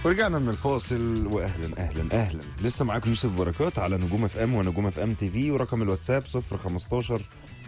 ورجعنا من الفاصل واهلا اهلا اهلا لسه معاكم يوسف بركات على نجوم اف ام ونجوم اف ام تي في ورقم الواتساب 015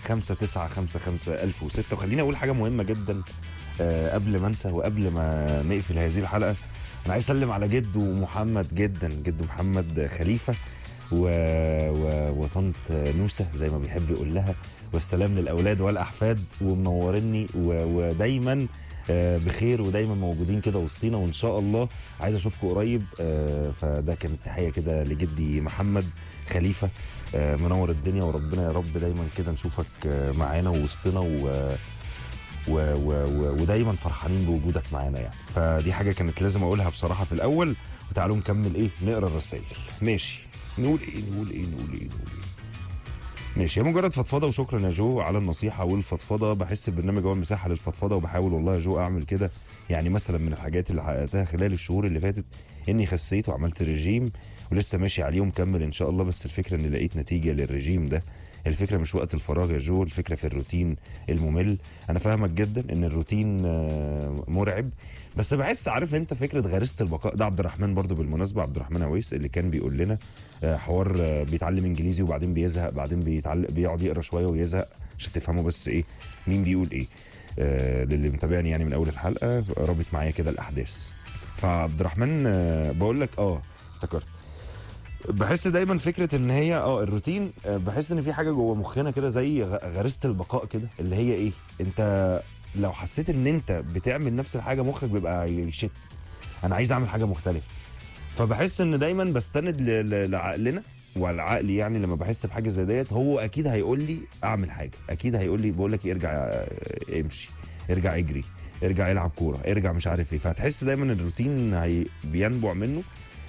5955 1006 وخليني اقول حاجه مهمه جدا آه قبل ما انسى وقبل ما نقفل هذه الحلقه انا عايز اسلم على جد ومحمد جدا جد محمد خليفه و... و... وطنط نوسه زي ما بيحب يقول لها والسلام للاولاد والاحفاد ومنورني و... ودايما آه، بخير ودايما موجودين كده وسطينا وان شاء الله عايز اشوفكم قريب آه، فده كانت تحيه كده لجدي محمد خليفه آه، منور الدنيا وربنا يا رب دايما كده نشوفك آه، معانا ووسطنا و و و و ودايما فرحانين بوجودك معانا يعني فدي حاجه كانت لازم اقولها بصراحه في الاول وتعالوا نكمل ايه نقرا الرسائل ماشي نقول ايه نقول ايه نقول ايه نقول ايه ماشي هي مجرد فضفضه وشكرا يا جو على النصيحه والفضفضه بحس البرنامج هو المساحه للفضفضه وبحاول والله يا جو اعمل كده يعني مثلا من الحاجات اللي حققتها خلال الشهور اللي فاتت اني خسيت وعملت رجيم ولسه ماشي عليه ومكمل ان شاء الله بس الفكره اني لقيت نتيجه للرجيم ده الفكره مش وقت الفراغ يا جو الفكره في الروتين الممل انا فاهمك جدا ان الروتين آه، مرعب بس بحس عارف انت فكره غريزه البقاء ده عبد الرحمن برضو بالمناسبه عبد الرحمن عويس اللي كان بيقول لنا آه، حوار آه، بيتعلم انجليزي وبعدين بيزهق بعدين بيتعلم بيقعد يقرا شويه ويزهق عشان تفهموا بس ايه مين بيقول ايه آه، للي متابعني يعني من اول الحلقه رابط معايا كده الاحداث فعبد الرحمن آه، بقول لك اه افتكرت بحس دايما فكره ان هي اه الروتين آه، بحس ان في حاجه جوه مخنا كده زي غ- غريزه البقاء كده اللي هي ايه انت لو حسيت ان انت بتعمل نفس الحاجه مخك بيبقى يشت انا عايز اعمل حاجه مختلفه فبحس ان دايما بستند ل- ل- لعقلنا والعقل يعني لما بحس بحاجه زي ديت هو اكيد هيقول لي اعمل حاجه اكيد هيقول لي بقول لك إيه، ارجع آه، امشي ارجع اجري ارجع العب كوره ارجع مش عارف ايه فهتحس دايما ان الروتين هي بينبع منه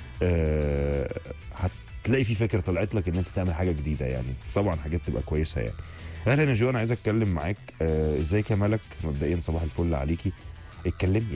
آه، هتلاقي في فكره طلعت لك ان انت تعمل حاجه جديده يعني طبعا حاجات تبقى كويسه يعني اهلا يا جو انا عايز اتكلم معاك آه، ازيك يا ملك مبدئيا صباح الفل عليكي اتكلمي